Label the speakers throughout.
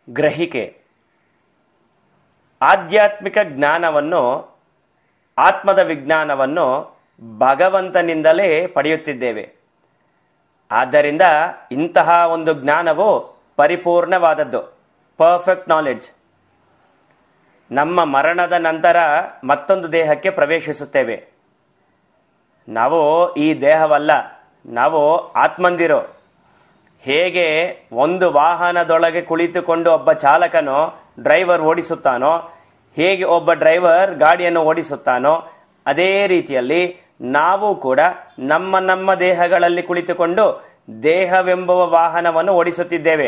Speaker 1: ಗ್ರಹಿಕೆ ಆಧ್ಯಾತ್ಮಿಕ ಜ್ಞಾನವನ್ನು ಆತ್ಮದ ವಿಜ್ಞಾನವನ್ನು ಭಗವಂತನಿಂದಲೇ ಪಡೆಯುತ್ತಿದ್ದೇವೆ ಆದ್ದರಿಂದ ಇಂತಹ ಒಂದು ಜ್ಞಾನವು ಪರಿಪೂರ್ಣವಾದದ್ದು ಪರ್ಫೆಕ್ಟ್ ನಾಲೆಡ್ಜ್ ನಮ್ಮ ಮರಣದ ನಂತರ ಮತ್ತೊಂದು ದೇಹಕ್ಕೆ ಪ್ರವೇಶಿಸುತ್ತೇವೆ ನಾವು ಈ ದೇಹವಲ್ಲ ನಾವು ಆತ್ಮಂದಿರೋ ಹೇಗೆ ಒಂದು ವಾಹನದೊಳಗೆ ಕುಳಿತುಕೊಂಡು ಒಬ್ಬ ಚಾಲಕನು ಡ್ರೈವರ್ ಓಡಿಸುತ್ತಾನೋ ಹೇಗೆ ಒಬ್ಬ ಡ್ರೈವರ್ ಗಾಡಿಯನ್ನು ಓಡಿಸುತ್ತಾನೋ ಅದೇ ರೀತಿಯಲ್ಲಿ ನಾವು ಕೂಡ ನಮ್ಮ ನಮ್ಮ ದೇಹಗಳಲ್ಲಿ ಕುಳಿತುಕೊಂಡು ದೇಹವೆಂಬುವ ವಾಹನವನ್ನು ಓಡಿಸುತ್ತಿದ್ದೇವೆ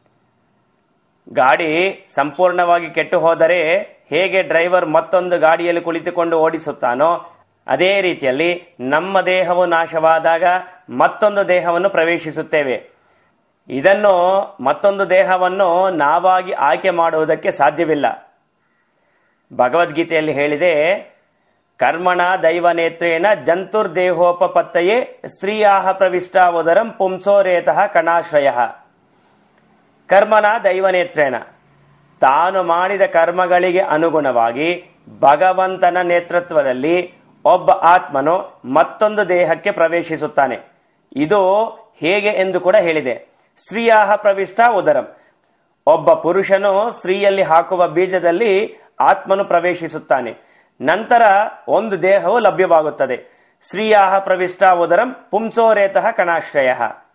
Speaker 1: ಗಾಡಿ ಸಂಪೂರ್ಣವಾಗಿ ಕೆಟ್ಟು ಹೋದರೆ ಹೇಗೆ ಡ್ರೈವರ್ ಮತ್ತೊಂದು ಗಾಡಿಯಲ್ಲಿ ಕುಳಿತುಕೊಂಡು ಓಡಿಸುತ್ತಾನೋ ಅದೇ ರೀತಿಯಲ್ಲಿ ನಮ್ಮ ದೇಹವು ನಾಶವಾದಾಗ ಮತ್ತೊಂದು ದೇಹವನ್ನು ಪ್ರವೇಶಿಸುತ್ತೇವೆ ಇದನ್ನು ಮತ್ತೊಂದು ದೇಹವನ್ನು ನಾವಾಗಿ ಆಯ್ಕೆ ಮಾಡುವುದಕ್ಕೆ ಸಾಧ್ಯವಿಲ್ಲ ಭಗವದ್ಗೀತೆಯಲ್ಲಿ ಹೇಳಿದೆ ಕರ್ಮಣ ದೈವನೇತ್ರೇನ ಜಂತುರ್ದೇಹೋಪತ್ತಯೇ ಸ್ತ್ರೀಯಾಹ ಪ್ರವಿಷ್ಟ ಉದರಂ ಪುಂಸೋರೇತಃ ಕಣಾಶ್ರಯ ಕರ್ಮನ ದೈವನೇತ್ರೇನ ತಾನು ಮಾಡಿದ ಕರ್ಮಗಳಿಗೆ ಅನುಗುಣವಾಗಿ ಭಗವಂತನ ನೇತೃತ್ವದಲ್ಲಿ ಒಬ್ಬ ಆತ್ಮನು ಮತ್ತೊಂದು ದೇಹಕ್ಕೆ ಪ್ರವೇಶಿಸುತ್ತಾನೆ ಇದು ಹೇಗೆ ಎಂದು ಕೂಡ ಹೇಳಿದೆ ಸ್ತ್ರೀಯಾಹ ಪ್ರವಿಷ್ಟ ಉದರಂ ಒಬ್ಬ ಪುರುಷನು ಸ್ತ್ರೀಯಲ್ಲಿ ಹಾಕುವ ಬೀಜದಲ್ಲಿ ಆತ್ಮನು ಪ್ರವೇಶಿಸುತ್ತಾನೆ ನಂತರ ಒಂದು ದೇಹವು ಲಭ್ಯವಾಗುತ್ತದೆ ಸ್ತ್ರೀಯಾಹ ಪ್ರವಿಷ್ಟ ಉದರಂ ಪುಂಸೋರೇತಃ ಕಣಾಶ್ರಯ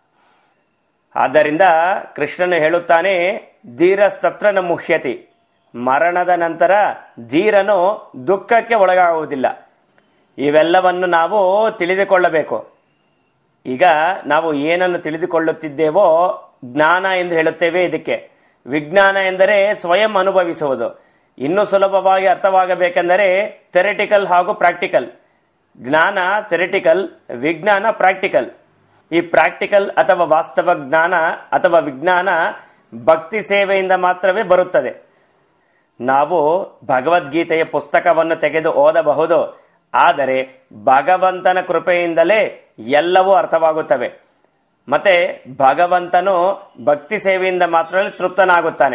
Speaker 1: ಆದ್ದರಿಂದ ಕೃಷ್ಣನು ಹೇಳುತ್ತಾನೆ ಧೀರಸ್ತತ್ರ ಮುಹ್ಯತಿ ಮರಣದ ನಂತರ ಧೀರನು ದುಃಖಕ್ಕೆ ಒಳಗಾಗುವುದಿಲ್ಲ ಇವೆಲ್ಲವನ್ನು ನಾವು ತಿಳಿದುಕೊಳ್ಳಬೇಕು ಈಗ ನಾವು ಏನನ್ನು ತಿಳಿದುಕೊಳ್ಳುತ್ತಿದ್ದೇವೋ ಜ್ಞಾನ ಎಂದು ಹೇಳುತ್ತೇವೆ ಇದಕ್ಕೆ ವಿಜ್ಞಾನ ಎಂದರೆ ಸ್ವಯಂ ಅನುಭವಿಸುವುದು ಇನ್ನೂ ಸುಲಭವಾಗಿ ಅರ್ಥವಾಗಬೇಕೆಂದರೆ ಥೆರೆಟಿಕಲ್ ಹಾಗೂ ಪ್ರಾಕ್ಟಿಕಲ್ ಜ್ಞಾನ ಥೆರೆಟಿಕಲ್ ವಿಜ್ಞಾನ ಪ್ರಾಕ್ಟಿಕಲ್ ಈ ಪ್ರಾಕ್ಟಿಕಲ್ ಅಥವಾ ವಾಸ್ತವ ಜ್ಞಾನ ಅಥವಾ ವಿಜ್ಞಾನ ಭಕ್ತಿ ಸೇವೆಯಿಂದ ಮಾತ್ರವೇ ಬರುತ್ತದೆ ನಾವು ಭಗವದ್ಗೀತೆಯ ಪುಸ್ತಕವನ್ನು ತೆಗೆದು ಓದಬಹುದು ಆದರೆ ಭಗವಂತನ ಕೃಪೆಯಿಂದಲೇ ಎಲ್ಲವೂ ಅರ್ಥವಾಗುತ್ತವೆ ಮತ್ತೆ ಭಗವಂತನು ಭಕ್ತಿ ಸೇವೆಯಿಂದ ಮಾತ್ರ ತೃಪ್ತನಾಗುತ್ತಾನೆ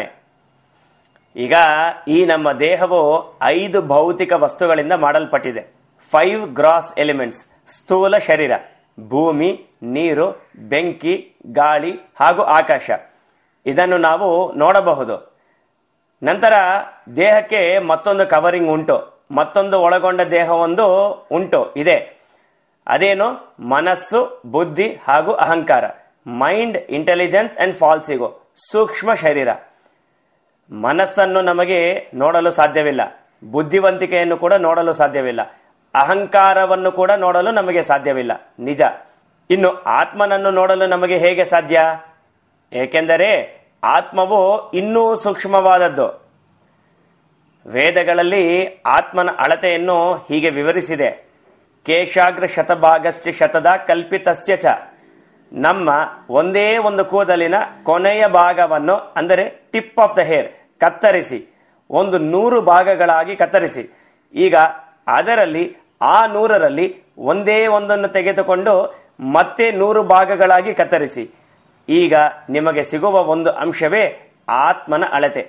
Speaker 1: ಈಗ ಈ ನಮ್ಮ ದೇಹವು ಐದು ಭೌತಿಕ ವಸ್ತುಗಳಿಂದ ಮಾಡಲ್ಪಟ್ಟಿದೆ ಫೈವ್ ಗ್ರಾಸ್ ಎಲಿಮೆಂಟ್ಸ್ ಸ್ಥೂಲ ಶರೀರ ಭೂಮಿ ನೀರು ಬೆಂಕಿ ಗಾಳಿ ಹಾಗೂ ಆಕಾಶ ಇದನ್ನು ನಾವು ನೋಡಬಹುದು ನಂತರ ದೇಹಕ್ಕೆ ಮತ್ತೊಂದು ಕವರಿಂಗ್ ಉಂಟು ಮತ್ತೊಂದು ಒಳಗೊಂಡ ದೇಹವೊಂದು ಉಂಟು ಇದೆ ಅದೇನು ಮನಸ್ಸು ಬುದ್ಧಿ ಹಾಗೂ ಅಹಂಕಾರ ಮೈಂಡ್ ಇಂಟೆಲಿಜೆನ್ಸ್ ಅಂಡ್ ಫಾಲ್ಸಿಗೋ ಸೂಕ್ಷ್ಮ ಶರೀರ ಮನಸ್ಸನ್ನು ನಮಗೆ ನೋಡಲು ಸಾಧ್ಯವಿಲ್ಲ ಬುದ್ಧಿವಂತಿಕೆಯನ್ನು ಕೂಡ ನೋಡಲು ಸಾಧ್ಯವಿಲ್ಲ ಅಹಂಕಾರವನ್ನು ಕೂಡ ನೋಡಲು ನಮಗೆ ಸಾಧ್ಯವಿಲ್ಲ ನಿಜ ಇನ್ನು ಆತ್ಮನನ್ನು ನೋಡಲು ನಮಗೆ ಹೇಗೆ ಸಾಧ್ಯ ಏಕೆಂದರೆ ಆತ್ಮವು ಇನ್ನೂ ಸೂಕ್ಷ್ಮವಾದದ್ದು ವೇದಗಳಲ್ಲಿ ಆತ್ಮನ ಅಳತೆಯನ್ನು ಹೀಗೆ ವಿವರಿಸಿದೆ ಕೇಶಾಗ್ರ ಶತಭಾಗಸ್ಯ ಶತದ ಕಲ್ಪಿತಸ್ಯ ಚ ನಮ್ಮ ಒಂದೇ ಒಂದು ಕೂದಲಿನ ಕೊನೆಯ ಭಾಗವನ್ನು ಅಂದರೆ ಟಿಪ್ ಆಫ್ ದ ಹೇರ್ ಕತ್ತರಿಸಿ ಒಂದು ನೂರು ಭಾಗಗಳಾಗಿ ಕತ್ತರಿಸಿ ಈಗ ಅದರಲ್ಲಿ ಆ ನೂರರಲ್ಲಿ ಒಂದೇ ಒಂದನ್ನು ತೆಗೆದುಕೊಂಡು ಮತ್ತೆ ನೂರು ಭಾಗಗಳಾಗಿ ಕತ್ತರಿಸಿ ಈಗ ನಿಮಗೆ ಸಿಗುವ ಒಂದು ಅಂಶವೇ ಆತ್ಮನ ಅಳತೆ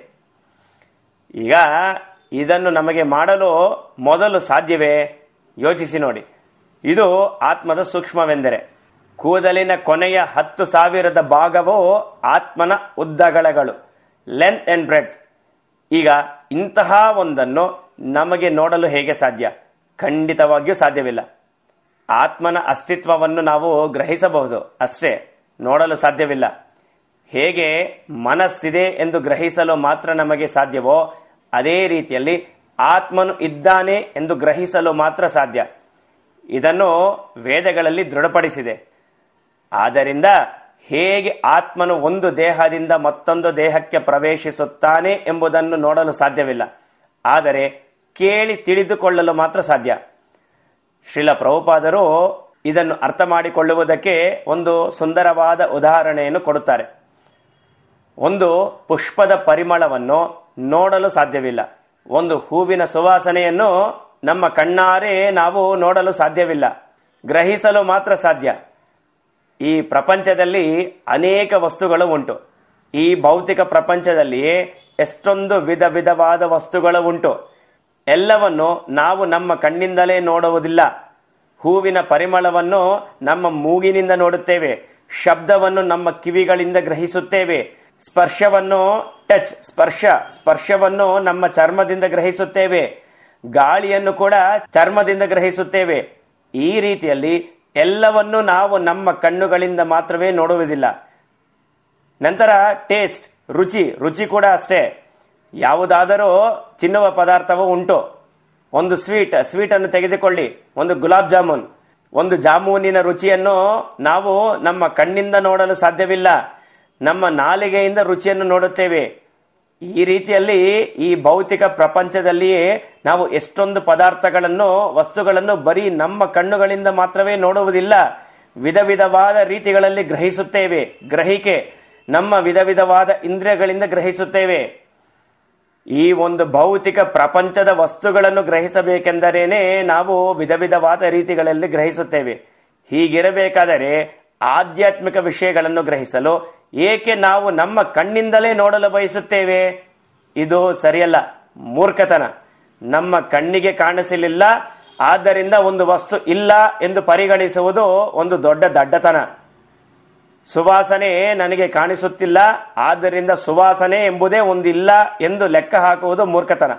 Speaker 1: ಈಗ ಇದನ್ನು ನಮಗೆ ಮಾಡಲು ಮೊದಲು ಸಾಧ್ಯವೇ ಯೋಚಿಸಿ ನೋಡಿ ಇದು ಆತ್ಮದ ಸೂಕ್ಷ್ಮವೆಂದರೆ ಕೂದಲಿನ ಕೊನೆಯ ಹತ್ತು ಸಾವಿರದ ಭಾಗವು ಆತ್ಮನ ಉದ್ದಗಳಗಳು ಲೆಂತ್ ಅಂಡ್ ಬ್ರೆಡ್ ಈಗ ಇಂತಹ ಒಂದನ್ನು ನಮಗೆ ನೋಡಲು ಹೇಗೆ ಸಾಧ್ಯ ಖಂಡಿತವಾಗಿಯೂ ಸಾಧ್ಯವಿಲ್ಲ ಆತ್ಮನ ಅಸ್ತಿತ್ವವನ್ನು ನಾವು ಗ್ರಹಿಸಬಹುದು ಅಷ್ಟೇ ನೋಡಲು ಸಾಧ್ಯವಿಲ್ಲ ಹೇಗೆ ಮನಸ್ಸಿದೆ ಎಂದು ಗ್ರಹಿಸಲು ಮಾತ್ರ ನಮಗೆ ಸಾಧ್ಯವೋ ಅದೇ ರೀತಿಯಲ್ಲಿ ಆತ್ಮನು ಇದ್ದಾನೆ ಎಂದು ಗ್ರಹಿಸಲು ಮಾತ್ರ ಸಾಧ್ಯ ಇದನ್ನು ವೇದಗಳಲ್ಲಿ ದೃಢಪಡಿಸಿದೆ ಆದ್ದರಿಂದ ಹೇಗೆ ಆತ್ಮನು ಒಂದು ದೇಹದಿಂದ ಮತ್ತೊಂದು ದೇಹಕ್ಕೆ ಪ್ರವೇಶಿಸುತ್ತಾನೆ ಎಂಬುದನ್ನು ನೋಡಲು ಸಾಧ್ಯವಿಲ್ಲ ಆದರೆ ಕೇಳಿ ತಿಳಿದುಕೊಳ್ಳಲು ಮಾತ್ರ ಸಾಧ್ಯ ಶ್ರೀಲ ಪ್ರಭುಪಾದರು ಇದನ್ನು ಅರ್ಥ ಮಾಡಿಕೊಳ್ಳುವುದಕ್ಕೆ ಒಂದು ಸುಂದರವಾದ ಉದಾಹರಣೆಯನ್ನು ಕೊಡುತ್ತಾರೆ ಒಂದು ಪುಷ್ಪದ ಪರಿಮಳವನ್ನು ನೋಡಲು ಸಾಧ್ಯವಿಲ್ಲ ಒಂದು ಹೂವಿನ ಸುವಾಸನೆಯನ್ನು ನಮ್ಮ ಕಣ್ಣಾರೆ ನಾವು ನೋಡಲು ಸಾಧ್ಯವಿಲ್ಲ ಗ್ರಹಿಸಲು ಮಾತ್ರ ಸಾಧ್ಯ ಈ ಪ್ರಪಂಚದಲ್ಲಿ ಅನೇಕ ವಸ್ತುಗಳು ಉಂಟು ಈ ಭೌತಿಕ ಪ್ರಪಂಚದಲ್ಲಿಯೇ ಎಷ್ಟೊಂದು ವಿಧ ವಿಧವಾದ ವಸ್ತುಗಳು ಉಂಟು ಎಲ್ಲವನ್ನು ನಾವು ನಮ್ಮ ಕಣ್ಣಿಂದಲೇ ನೋಡುವುದಿಲ್ಲ ಹೂವಿನ ಪರಿಮಳವನ್ನು ನಮ್ಮ ಮೂಗಿನಿಂದ ನೋಡುತ್ತೇವೆ ಶಬ್ದವನ್ನು ನಮ್ಮ ಕಿವಿಗಳಿಂದ ಗ್ರಹಿಸುತ್ತೇವೆ ಸ್ಪರ್ಶವನ್ನು ಟಚ್ ಸ್ಪರ್ಶ ಸ್ಪರ್ಶವನ್ನು ನಮ್ಮ ಚರ್ಮದಿಂದ ಗ್ರಹಿಸುತ್ತೇವೆ ಗಾಳಿಯನ್ನು ಕೂಡ ಚರ್ಮದಿಂದ ಗ್ರಹಿಸುತ್ತೇವೆ ಈ ರೀತಿಯಲ್ಲಿ ಎಲ್ಲವನ್ನು ನಾವು ನಮ್ಮ ಕಣ್ಣುಗಳಿಂದ ಮಾತ್ರವೇ ನೋಡುವುದಿಲ್ಲ ನಂತರ ಟೇಸ್ಟ್ ರುಚಿ ರುಚಿ ಕೂಡ ಅಷ್ಟೇ ಯಾವುದಾದರೂ ತಿನ್ನುವ ಪದಾರ್ಥವು ಉಂಟು ಒಂದು ಸ್ವೀಟ್ ಸ್ವೀಟ್ ಅನ್ನು ತೆಗೆದುಕೊಳ್ಳಿ ಒಂದು ಗುಲಾಬ್ ಜಾಮೂನ್ ಒಂದು ಜಾಮೂನಿನ ರುಚಿಯನ್ನು ನಾವು ನಮ್ಮ ಕಣ್ಣಿಂದ ನೋಡಲು ಸಾಧ್ಯವಿಲ್ಲ ನಮ್ಮ ನಾಲಿಗೆಯಿಂದ ರುಚಿಯನ್ನು ನೋಡುತ್ತೇವೆ ಈ ರೀತಿಯಲ್ಲಿ ಈ ಭೌತಿಕ ಪ್ರಪಂಚದಲ್ಲಿಯೇ ನಾವು ಎಷ್ಟೊಂದು ಪದಾರ್ಥಗಳನ್ನು ವಸ್ತುಗಳನ್ನು ಬರೀ ನಮ್ಮ ಕಣ್ಣುಗಳಿಂದ ಮಾತ್ರವೇ ನೋಡುವುದಿಲ್ಲ ವಿಧ ವಿಧವಾದ ರೀತಿಗಳಲ್ಲಿ ಗ್ರಹಿಸುತ್ತೇವೆ ಗ್ರಹಿಕೆ ನಮ್ಮ ವಿಧ ವಿಧವಾದ ಇಂದ್ರಿಯಗಳಿಂದ ಗ್ರಹಿಸುತ್ತೇವೆ ಈ ಒಂದು ಭೌತಿಕ ಪ್ರಪಂಚದ ವಸ್ತುಗಳನ್ನು ಗ್ರಹಿಸಬೇಕೆಂದರೇನೆ ನಾವು ವಿಧ ವಿಧವಾದ ರೀತಿಗಳಲ್ಲಿ ಗ್ರಹಿಸುತ್ತೇವೆ ಹೀಗಿರಬೇಕಾದರೆ ಆಧ್ಯಾತ್ಮಿಕ ವಿಷಯಗಳನ್ನು ಗ್ರಹಿಸಲು ಏಕೆ ನಾವು ನಮ್ಮ ಕಣ್ಣಿಂದಲೇ ನೋಡಲು ಬಯಸುತ್ತೇವೆ ಇದು ಸರಿಯಲ್ಲ ಮೂರ್ಖತನ ನಮ್ಮ ಕಣ್ಣಿಗೆ ಕಾಣಿಸಲಿಲ್ಲ ಆದ್ದರಿಂದ ಒಂದು ವಸ್ತು ಇಲ್ಲ ಎಂದು ಪರಿಗಣಿಸುವುದು ಒಂದು ದೊಡ್ಡ ದಡ್ಡತನ ಸುವಾಸನೆ ನನಗೆ ಕಾಣಿಸುತ್ತಿಲ್ಲ ಆದ್ದರಿಂದ ಸುವಾಸನೆ ಎಂಬುದೇ ಒಂದಿಲ್ಲ ಎಂದು ಲೆಕ್ಕ ಹಾಕುವುದು ಮೂರ್ಖತನ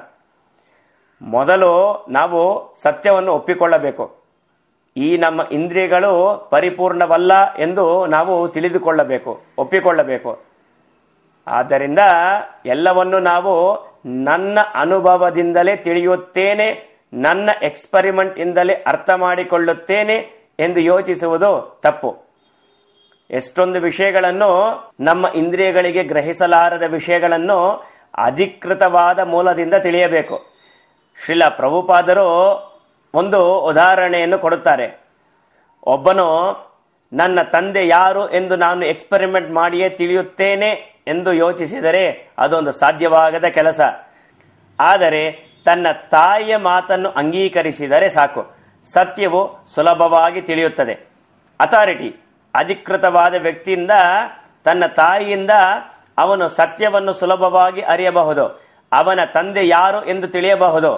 Speaker 1: ಮೊದಲು ನಾವು ಸತ್ಯವನ್ನು ಒಪ್ಪಿಕೊಳ್ಳಬೇಕು ಈ ನಮ್ಮ ಇಂದ್ರಿಯಗಳು ಪರಿಪೂರ್ಣವಲ್ಲ ಎಂದು ನಾವು ತಿಳಿದುಕೊಳ್ಳಬೇಕು ಒಪ್ಪಿಕೊಳ್ಳಬೇಕು ಆದ್ದರಿಂದ ಎಲ್ಲವನ್ನು ನಾವು ನನ್ನ ಅನುಭವದಿಂದಲೇ ತಿಳಿಯುತ್ತೇನೆ ನನ್ನ ಎಕ್ಸ್ಪರಿಮೆಂಟ್ ಇಂದಲೇ ಅರ್ಥ ಮಾಡಿಕೊಳ್ಳುತ್ತೇನೆ ಎಂದು ಯೋಚಿಸುವುದು ತಪ್ಪು ಎಷ್ಟೊಂದು ವಿಷಯಗಳನ್ನು ನಮ್ಮ ಇಂದ್ರಿಯಗಳಿಗೆ ಗ್ರಹಿಸಲಾರದ ವಿಷಯಗಳನ್ನು ಅಧಿಕೃತವಾದ ಮೂಲದಿಂದ ತಿಳಿಯಬೇಕು ಶ್ರೀಲ ಪ್ರಭುಪಾದರು ಒಂದು ಉದಾಹರಣೆಯನ್ನು ಕೊಡುತ್ತಾರೆ ಒಬ್ಬನು ನನ್ನ ತಂದೆ ಯಾರು ಎಂದು ನಾನು ಎಕ್ಸ್ಪೆರಿಮೆಂಟ್ ಮಾಡಿಯೇ ತಿಳಿಯುತ್ತೇನೆ ಎಂದು ಯೋಚಿಸಿದರೆ ಅದೊಂದು ಸಾಧ್ಯವಾಗದ ಕೆಲಸ ಆದರೆ ತನ್ನ ತಾಯಿಯ ಮಾತನ್ನು ಅಂಗೀಕರಿಸಿದರೆ ಸಾಕು ಸತ್ಯವು ಸುಲಭವಾಗಿ ತಿಳಿಯುತ್ತದೆ ಅಥಾರಿಟಿ ಅಧಿಕೃತವಾದ ವ್ಯಕ್ತಿಯಿಂದ ತನ್ನ ತಾಯಿಯಿಂದ ಅವನು ಸತ್ಯವನ್ನು ಸುಲಭವಾಗಿ ಅರಿಯಬಹುದು ಅವನ ತಂದೆ ಯಾರು ಎಂದು ತಿಳಿಯಬಹುದು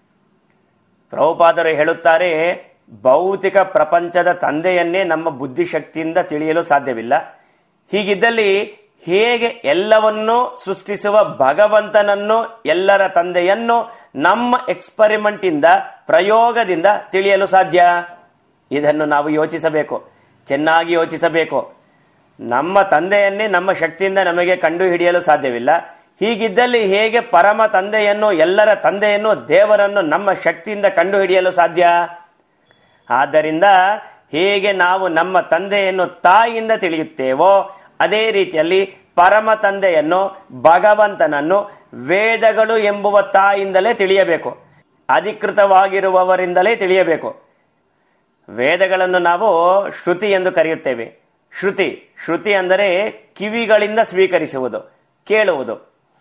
Speaker 1: ಪ್ರಭುಪಾದರು ಹೇಳುತ್ತಾರೆ ಭೌತಿಕ ಪ್ರಪಂಚದ ತಂದೆಯನ್ನೇ ನಮ್ಮ ಬುದ್ಧಿಶಕ್ತಿಯಿಂದ ತಿಳಿಯಲು ಸಾಧ್ಯವಿಲ್ಲ ಹೀಗಿದ್ದಲ್ಲಿ ಹೇಗೆ ಎಲ್ಲವನ್ನೂ ಸೃಷ್ಟಿಸುವ ಭಗವಂತನನ್ನು ಎಲ್ಲರ ತಂದೆಯನ್ನು ನಮ್ಮ ಎಕ್ಸ್ಪರಿಮೆಂಟ್ ಇಂದ ಪ್ರಯೋಗದಿಂದ ತಿಳಿಯಲು ಸಾಧ್ಯ ಇದನ್ನು ನಾವು ಯೋಚಿಸಬೇಕು ಚೆನ್ನಾಗಿ ಯೋಚಿಸಬೇಕು ನಮ್ಮ ತಂದೆಯನ್ನೇ ನಮ್ಮ ಶಕ್ತಿಯಿಂದ ನಮಗೆ ಕಂಡು ಹಿಡಿಯಲು ಸಾಧ್ಯವಿಲ್ಲ ಹೀಗಿದ್ದಲ್ಲಿ ಹೇಗೆ ಪರಮ ತಂದೆಯನ್ನು ಎಲ್ಲರ ತಂದೆಯನ್ನು ದೇವರನ್ನು ನಮ್ಮ ಶಕ್ತಿಯಿಂದ ಕಂಡು ಹಿಡಿಯಲು ಸಾಧ್ಯ ಆದ್ದರಿಂದ ಹೇಗೆ ನಾವು ನಮ್ಮ ತಂದೆಯನ್ನು ತಾಯಿಯಿಂದ ತಿಳಿಯುತ್ತೇವೋ ಅದೇ ರೀತಿಯಲ್ಲಿ ಪರಮ ತಂದೆಯನ್ನು ಭಗವಂತನನ್ನು ವೇದಗಳು ಎಂಬುವ ತಾಯಿಯಿಂದಲೇ ತಿಳಿಯಬೇಕು ಅಧಿಕೃತವಾಗಿರುವವರಿಂದಲೇ ತಿಳಿಯಬೇಕು ವೇದಗಳನ್ನು ನಾವು ಶ್ರುತಿ ಎಂದು ಕರೆಯುತ್ತೇವೆ ಶ್ರುತಿ ಶ್ರುತಿ ಅಂದರೆ ಕಿವಿಗಳಿಂದ ಸ್ವೀಕರಿಸುವುದು ಕೇಳುವುದು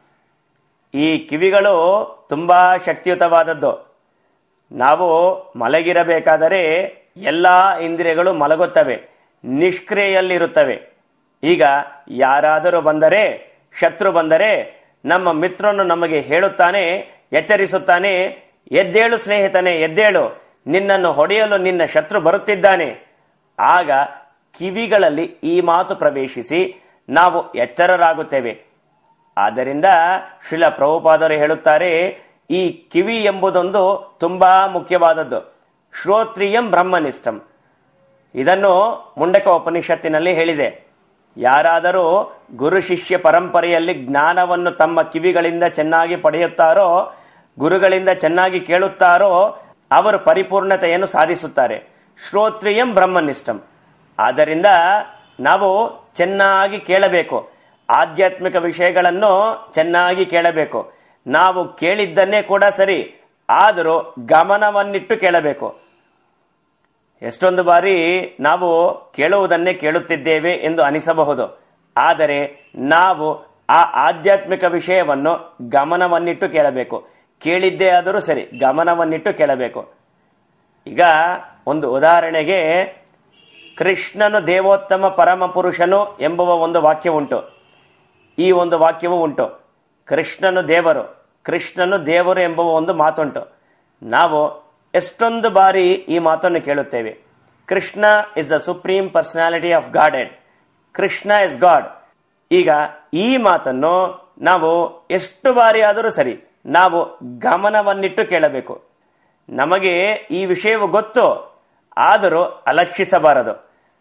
Speaker 1: ಈ ಕಿವಿಗಳು ತುಂಬಾ ಶಕ್ತಿಯುತವಾದದ್ದು ನಾವು ಮಲಗಿರಬೇಕಾದರೆ ಎಲ್ಲ ಇಂದ್ರಿಯಗಳು ಮಲಗುತ್ತವೆ ನಿಷ್ಕ್ರಿಯೆಯಲ್ಲಿರುತ್ತವೆ ಈಗ ಯಾರಾದರೂ ಬಂದರೆ ಶತ್ರು ಬಂದರೆ ನಮ್ಮ ಮಿತ್ರನು ನಮಗೆ ಹೇಳುತ್ತಾನೆ ಎಚ್ಚರಿಸುತ್ತಾನೆ ಎದ್ದೇಳು ಸ್ನೇಹಿತನೇ ಎದ್ದೇಳು ನಿನ್ನನ್ನು ಹೊಡೆಯಲು ನಿನ್ನ ಶತ್ರು ಬರುತ್ತಿದ್ದಾನೆ ಆಗ ಕಿವಿಗಳಲ್ಲಿ ಈ ಮಾತು ಪ್ರವೇಶಿಸಿ ನಾವು ಎಚ್ಚರರಾಗುತ್ತೇವೆ ಆದ್ದರಿಂದ ಶ್ರೀಲ ಪ್ರಭುಪಾದರು ಹೇಳುತ್ತಾರೆ ಈ ಕಿವಿ ಎಂಬುದೊಂದು ತುಂಬಾ ಮುಖ್ಯವಾದದ್ದು ಶ್ರೋತ್ರಿಯಂ ಬ್ರಹ್ಮನಿಷ್ಠಂ ಇದನ್ನು ಮುಂಡಕ ಉಪನಿಷತ್ತಿನಲ್ಲಿ ಹೇಳಿದೆ ಯಾರಾದರೂ ಗುರು ಶಿಷ್ಯ ಪರಂಪರೆಯಲ್ಲಿ ಜ್ಞಾನವನ್ನು ತಮ್ಮ ಕಿವಿಗಳಿಂದ ಚೆನ್ನಾಗಿ ಪಡೆಯುತ್ತಾರೋ ಗುರುಗಳಿಂದ ಚೆನ್ನಾಗಿ ಕೇಳುತ್ತಾರೋ ಅವರು ಪರಿಪೂರ್ಣತೆಯನ್ನು ಸಾಧಿಸುತ್ತಾರೆ ಶ್ರೋತ್ರಿಯಂ ಬ್ರಹ್ಮನಿಷ್ಠಂ ಆದ್ದರಿಂದ ನಾವು ಚೆನ್ನಾಗಿ ಕೇಳಬೇಕು ಆಧ್ಯಾತ್ಮಿಕ ವಿಷಯಗಳನ್ನು ಚೆನ್ನಾಗಿ ಕೇಳಬೇಕು ನಾವು ಕೇಳಿದ್ದನ್ನೇ ಕೂಡ ಸರಿ ಆದರೂ ಗಮನವನ್ನಿಟ್ಟು ಕೇಳಬೇಕು ಎಷ್ಟೊಂದು ಬಾರಿ ನಾವು ಕೇಳುವುದನ್ನೇ ಕೇಳುತ್ತಿದ್ದೇವೆ ಎಂದು ಅನಿಸಬಹುದು ಆದರೆ ನಾವು ಆ ಆಧ್ಯಾತ್ಮಿಕ ವಿಷಯವನ್ನು ಗಮನವನ್ನಿಟ್ಟು ಕೇಳಬೇಕು ಕೇಳಿದ್ದೇ ಆದರೂ ಸರಿ ಗಮನವನ್ನಿಟ್ಟು ಕೇಳಬೇಕು ಈಗ ಒಂದು ಉದಾಹರಣೆಗೆ ಕೃಷ್ಣನು ದೇವೋತ್ತಮ ಪರಮ ಪುರುಷನು ಎಂಬುವ ಒಂದು ವಾಕ್ಯ ಉಂಟು ಈ ಒಂದು ವಾಕ್ಯವೂ ಉಂಟು ಕೃಷ್ಣನು ದೇವರು ಕೃಷ್ಣನು ದೇವರು ಎಂಬ ಒಂದು ಮಾತುಂಟು ನಾವು ಎಷ್ಟೊಂದು ಬಾರಿ ಈ ಮಾತನ್ನು ಕೇಳುತ್ತೇವೆ Krishna is the supreme personality of Godhead Krishna is God ಈಗ ಈ ಮಾತನ್ನು ನಾವು ಎಷ್ಟು ಬಾರಿ ಆದರೂ ಸರಿ ನಾವು ಗಮನವನ್ನಿಟ್ಟು ಕೇಳಬೇಕು ನಮಗೆ ಈ ವಿಷಯವು ಗೊತ್ತು ಆದರೂ ಅಲಕ್ಷಿಸಬಾರದು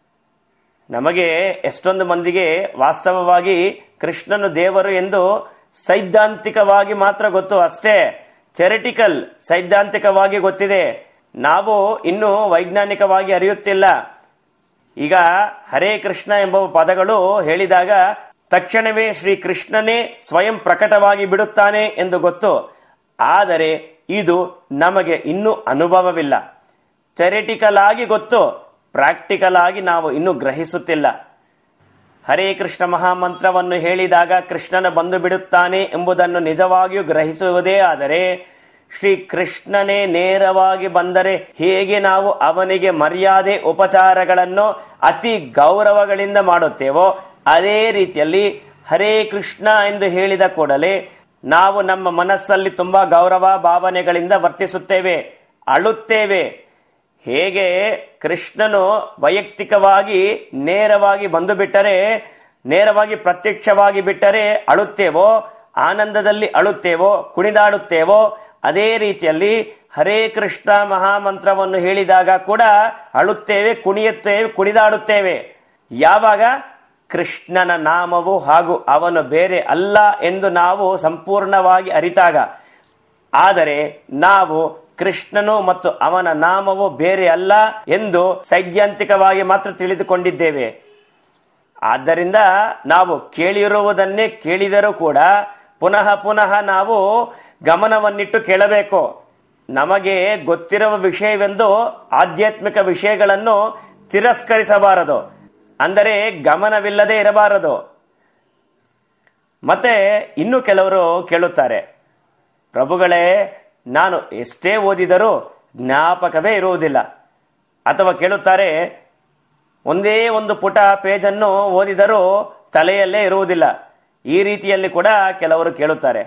Speaker 1: ನಮಗೆ ಎಷ್ಟೊಂದು ಮಂದಿಗೆ ವಾಸ್ತವವಾಗಿ ಕೃಷ್ಣನು ದೇವರು ಎಂದು ಸೈದ್ಧಾಂತಿಕವಾಗಿ ಮಾತ್ರ ಗೊತ್ತು ಅಷ್ಟೇ ಥೆರೆಟಿಕಲ್ ಸೈದ್ಧಾಂತಿಕವಾಗಿ ಗೊತ್ತಿದೆ ನಾವು ಇನ್ನೂ ವೈಜ್ಞಾನಿಕವಾಗಿ ಅರಿಯುತ್ತಿಲ್ಲ ಈಗ ಹರೇ ಕೃಷ್ಣ ಎಂಬ ಪದಗಳು ಹೇಳಿದಾಗ ತಕ್ಷಣವೇ ಶ್ರೀ ಕೃಷ್ಣನೇ ಸ್ವಯಂ ಪ್ರಕಟವಾಗಿ ಬಿಡುತ್ತಾನೆ ಎಂದು ಗೊತ್ತು ಆದರೆ ಇದು ನಮಗೆ ಇನ್ನೂ ಅನುಭವವಿಲ್ಲ ಥೆರೆಟಿಕಲ್ ಆಗಿ ಗೊತ್ತು ಪ್ರಾಕ್ಟಿಕಲ್ ಆಗಿ ನಾವು ಇನ್ನೂ ಗ್ರಹಿಸುತ್ತಿಲ್ಲ ಹರೇ ಕೃಷ್ಣ ಮಹಾಮಂತ್ರವನ್ನು ಹೇಳಿದಾಗ ಕೃಷ್ಣನ ಬಂದು ಬಿಡುತ್ತಾನೆ ಎಂಬುದನ್ನು ನಿಜವಾಗಿಯೂ ಗ್ರಹಿಸುವುದೇ ಆದರೆ ಶ್ರೀ ಕೃಷ್ಣನೇ ನೇರವಾಗಿ ಬಂದರೆ ಹೇಗೆ ನಾವು ಅವನಿಗೆ ಮರ್ಯಾದೆ ಉಪಚಾರಗಳನ್ನು ಅತಿ ಗೌರವಗಳಿಂದ ಮಾಡುತ್ತೇವೋ ಅದೇ ರೀತಿಯಲ್ಲಿ ಹರೇ ಕೃಷ್ಣ ಎಂದು ಹೇಳಿದ ಕೂಡಲೇ ನಾವು ನಮ್ಮ ಮನಸ್ಸಲ್ಲಿ ತುಂಬಾ ಗೌರವ ಭಾವನೆಗಳಿಂದ ವರ್ತಿಸುತ್ತೇವೆ ಅಳುತ್ತೇವೆ ಹೇಗೆ ಕೃಷ್ಣನು ವೈಯಕ್ತಿಕವಾಗಿ ನೇರವಾಗಿ ಬಂದು ಬಿಟ್ಟರೆ ನೇರವಾಗಿ ಪ್ರತ್ಯಕ್ಷವಾಗಿ ಬಿಟ್ಟರೆ ಅಳುತ್ತೇವೋ ಆನಂದದಲ್ಲಿ ಅಳುತ್ತೇವೋ ಕುಣಿದಾಡುತ್ತೇವೋ ಅದೇ ರೀತಿಯಲ್ಲಿ ಹರೇ ಕೃಷ್ಣ ಮಹಾಮಂತ್ರವನ್ನು ಹೇಳಿದಾಗ ಕೂಡ ಅಳುತ್ತೇವೆ ಕುಣಿಯುತ್ತೇವೆ ಕುಣಿದಾಡುತ್ತೇವೆ ಯಾವಾಗ ಕೃಷ್ಣನ ನಾಮವು ಹಾಗೂ ಅವನು ಬೇರೆ ಅಲ್ಲ ಎಂದು ನಾವು ಸಂಪೂರ್ಣವಾಗಿ ಅರಿತಾಗ ಆದರೆ ನಾವು ಕೃಷ್ಣನು ಮತ್ತು ಅವನ ನಾಮವು ಬೇರೆ ಅಲ್ಲ ಎಂದು ಸೈದ್ಧಾಂತಿಕವಾಗಿ ಮಾತ್ರ ತಿಳಿದುಕೊಂಡಿದ್ದೇವೆ ಆದ್ದರಿಂದ ನಾವು ಕೇಳಿರುವುದನ್ನೇ ಕೇಳಿದರೂ ಕೂಡ ಪುನಃ ಪುನಃ ನಾವು ಗಮನವನ್ನಿಟ್ಟು ಕೇಳಬೇಕು ನಮಗೆ ಗೊತ್ತಿರುವ ವಿಷಯವೆಂದು ಆಧ್ಯಾತ್ಮಿಕ ವಿಷಯಗಳನ್ನು ತಿರಸ್ಕರಿಸಬಾರದು ಅಂದರೆ ಗಮನವಿಲ್ಲದೆ ಇರಬಾರದು ಮತ್ತೆ ಇನ್ನು ಕೆಲವರು ಕೇಳುತ್ತಾರೆ ಪ್ರಭುಗಳೇ ನಾನು ಎಷ್ಟೇ ಓದಿದರೂ ಜ್ಞಾಪಕವೇ ಇರುವುದಿಲ್ಲ ಅಥವಾ ಕೇಳುತ್ತಾರೆ ಒಂದೇ ಒಂದು ಪುಟ ಪೇಜನ್ನು ಓದಿದರೂ ತಲೆಯಲ್ಲೇ ಇರುವುದಿಲ್ಲ ಈ ರೀತಿಯಲ್ಲಿ ಕೂಡ ಕೆಲವರು ಕೇಳುತ್ತಾರೆ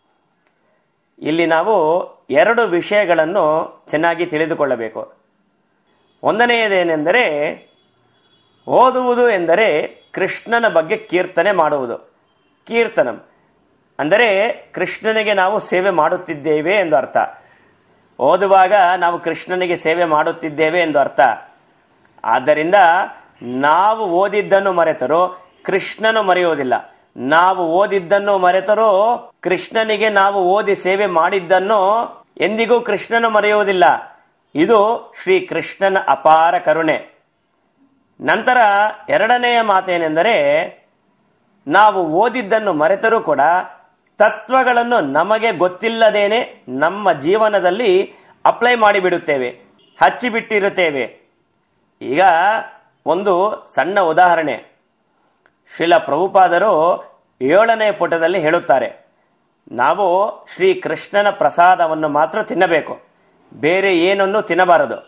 Speaker 1: ಇಲ್ಲಿ ನಾವು ಎರಡು ವಿಷಯಗಳನ್ನು ಚೆನ್ನಾಗಿ ತಿಳಿದುಕೊಳ್ಳಬೇಕು ಒಂದನೆಯದೇನೆಂದರೆ ಓದುವುದು ಎಂದರೆ ಕೃಷ್ಣನ ಬಗ್ಗೆ ಕೀರ್ತನೆ ಮಾಡುವುದು ಕೀರ್ತನಂ ಅಂದರೆ ಕೃಷ್ಣನಿಗೆ ನಾವು ಸೇವೆ ಮಾಡುತ್ತಿದ್ದೇವೆ ಎಂದು ಅರ್ಥ ಓದುವಾಗ ನಾವು ಕೃಷ್ಣನಿಗೆ ಸೇವೆ ಮಾಡುತ್ತಿದ್ದೇವೆ ಎಂದು ಅರ್ಥ ಆದ್ದರಿಂದ ನಾವು ಓದಿದ್ದನ್ನು ಮರೆತರೂ ಕೃಷ್ಣನು ಮರೆಯುವುದಿಲ್ಲ ನಾವು ಓದಿದ್ದನ್ನು ಮರೆತರೂ ಕೃಷ್ಣನಿಗೆ ನಾವು ಓದಿ ಸೇವೆ ಮಾಡಿದ್ದನ್ನು ಎಂದಿಗೂ ಕೃಷ್ಣನು ಮರೆಯುವುದಿಲ್ಲ ಇದು ಶ್ರೀ ಕೃಷ್ಣನ ಅಪಾರ ಕರುಣೆ ನಂತರ ಎರಡನೆಯ ಮಾತೇನೆಂದರೆ ನಾವು ಓದಿದ್ದನ್ನು ಮರೆತರೂ ಕೂಡ ತತ್ವಗಳನ್ನು ನಮಗೆ ಗೊತ್ತಿಲ್ಲದೇನೆ ನಮ್ಮ ಜೀವನದಲ್ಲಿ ಅಪ್ಲೈ ಮಾಡಿಬಿಡುತ್ತೇವೆ ಹಚ್ಚಿಬಿಟ್ಟಿರುತ್ತೇವೆ ಈಗ ಒಂದು ಸಣ್ಣ ಉದಾಹರಣೆ ಶ್ರೀಲ ಪ್ರಭುಪಾದರು ಏಳನೇ ಪುಟದಲ್ಲಿ ಹೇಳುತ್ತಾರೆ ನಾವು ಶ್ರೀ ಕೃಷ್ಣನ ಪ್ರಸಾದವನ್ನು ಮಾತ್ರ ತಿನ್ನಬೇಕು ಬೇರೆ ಏನನ್ನು ತಿನ್ನಬಾರದು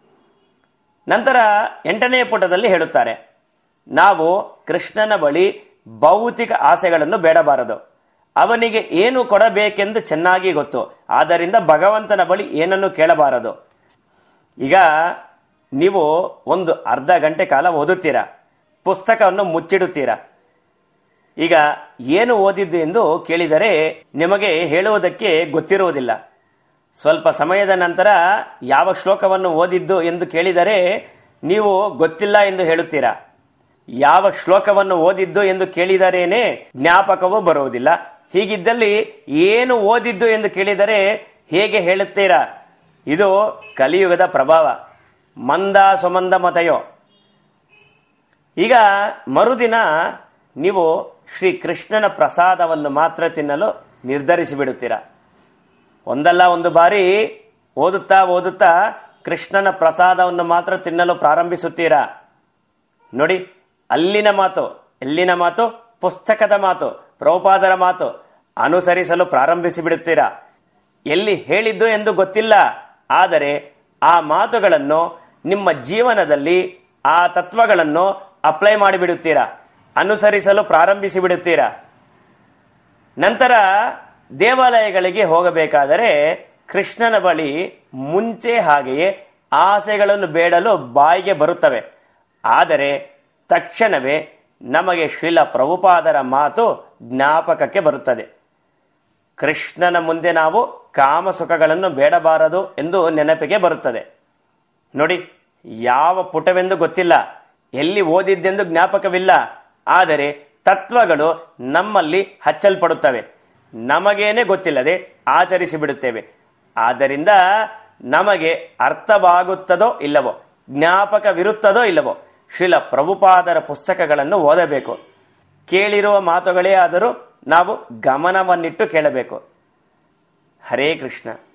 Speaker 1: ನಂತರ ಎಂಟನೇ ಪುಟದಲ್ಲಿ ಹೇಳುತ್ತಾರೆ ನಾವು ಕೃಷ್ಣನ ಬಳಿ ಭೌತಿಕ ಆಸೆಗಳನ್ನು ಬೇಡಬಾರದು ಅವನಿಗೆ ಏನು ಕೊಡಬೇಕೆಂದು ಚೆನ್ನಾಗಿ ಗೊತ್ತು ಆದ್ದರಿಂದ ಭಗವಂತನ ಬಳಿ ಏನನ್ನು ಕೇಳಬಾರದು ಈಗ ನೀವು ಒಂದು ಅರ್ಧ ಗಂಟೆ ಕಾಲ ಓದುತ್ತೀರಾ ಪುಸ್ತಕವನ್ನು ಮುಚ್ಚಿಡುತ್ತೀರಾ ಈಗ ಏನು ಓದಿದ್ದು ಎಂದು ಕೇಳಿದರೆ ನಿಮಗೆ ಹೇಳುವುದಕ್ಕೆ ಗೊತ್ತಿರುವುದಿಲ್ಲ ಸ್ವಲ್ಪ ಸಮಯದ ನಂತರ ಯಾವ ಶ್ಲೋಕವನ್ನು ಓದಿದ್ದು ಎಂದು ಕೇಳಿದರೆ ನೀವು ಗೊತ್ತಿಲ್ಲ ಎಂದು ಹೇಳುತ್ತೀರಾ ಯಾವ ಶ್ಲೋಕವನ್ನು ಓದಿದ್ದು ಎಂದು ಕೇಳಿದರೇನೆ ಜ್ಞಾಪಕವೂ ಬರುವುದಿಲ್ಲ ಹೀಗಿದ್ದಲ್ಲಿ ಏನು ಓದಿದ್ದು ಎಂದು ಕೇಳಿದರೆ ಹೇಗೆ ಹೇಳುತ್ತೀರಾ ಇದು ಕಲಿಯುಗದ ಪ್ರಭಾವ ಮಂದ ಸುಮಂದ ಮತಯೋ ಈಗ ಮರುದಿನ ನೀವು ಶ್ರೀ ಕೃಷ್ಣನ ಪ್ರಸಾದವನ್ನು ಮಾತ್ರ ತಿನ್ನಲು ನಿರ್ಧರಿಸಿ ಬಿಡುತ್ತೀರಾ ಒಂದಲ್ಲ ಒಂದು ಬಾರಿ ಓದುತ್ತಾ ಓದುತ್ತಾ ಕೃಷ್ಣನ ಪ್ರಸಾದವನ್ನು ಮಾತ್ರ ತಿನ್ನಲು ಪ್ರಾರಂಭಿಸುತ್ತೀರಾ ನೋಡಿ ಅಲ್ಲಿನ ಮಾತು ಎಲ್ಲಿನ ಮಾತು ಪುಸ್ತಕದ ಮಾತು ಪ್ರಭುಪಾದರ ಮಾತು ಅನುಸರಿಸಲು ಪ್ರಾರಂಭಿಸಿ ಬಿಡುತ್ತೀರಾ ಎಲ್ಲಿ ಹೇಳಿದ್ದು ಎಂದು ಗೊತ್ತಿಲ್ಲ ಆದರೆ ಆ ಮಾತುಗಳನ್ನು ನಿಮ್ಮ ಜೀವನದಲ್ಲಿ ಆ ತತ್ವಗಳನ್ನು ಅಪ್ಲೈ ಮಾಡಿಬಿಡುತ್ತೀರಾ ಅನುಸರಿಸಲು ಪ್ರಾರಂಭಿಸಿ ಬಿಡುತ್ತೀರಾ ನಂತರ ದೇವಾಲಯಗಳಿಗೆ ಹೋಗಬೇಕಾದರೆ ಕೃಷ್ಣನ ಬಳಿ ಮುಂಚೆ ಹಾಗೆಯೇ ಆಸೆಗಳನ್ನು ಬೇಡಲು ಬಾಯಿಗೆ ಬರುತ್ತವೆ ಆದರೆ ತಕ್ಷಣವೇ ನಮಗೆ ಶ್ರೀಲ ಪ್ರಭುಪಾದರ ಮಾತು ಜ್ಞಾಪಕಕ್ಕೆ ಬರುತ್ತದೆ ಕೃಷ್ಣನ ಮುಂದೆ ನಾವು ಕಾಮಸುಖಗಳನ್ನು ಬೇಡಬಾರದು ಎಂದು ನೆನಪಿಗೆ ಬರುತ್ತದೆ ನೋಡಿ ಯಾವ ಪುಟವೆಂದು ಗೊತ್ತಿಲ್ಲ ಎಲ್ಲಿ ಓದಿದ್ದೆಂದು ಜ್ಞಾಪಕವಿಲ್ಲ ಆದರೆ ತತ್ವಗಳು ನಮ್ಮಲ್ಲಿ ಹಚ್ಚಲ್ಪಡುತ್ತವೆ ನಮಗೇನೆ ಗೊತ್ತಿಲ್ಲದೆ ಆಚರಿಸಿ ಬಿಡುತ್ತೇವೆ ಆದ್ದರಿಂದ ನಮಗೆ ಅರ್ಥವಾಗುತ್ತದೋ ಇಲ್ಲವೋ ಜ್ಞಾಪಕವಿರುತ್ತದೋ ಇಲ್ಲವೋ ಶ್ರೀಲ ಪ್ರಭುಪಾದರ ಪುಸ್ತಕಗಳನ್ನು ಓದಬೇಕು ಕೇಳಿರುವ ಮಾತುಗಳೇ ಆದರೂ ನಾವು ಗಮನವನ್ನಿಟ್ಟು ಕೇಳಬೇಕು ಹರೇ ಕೃಷ್ಣ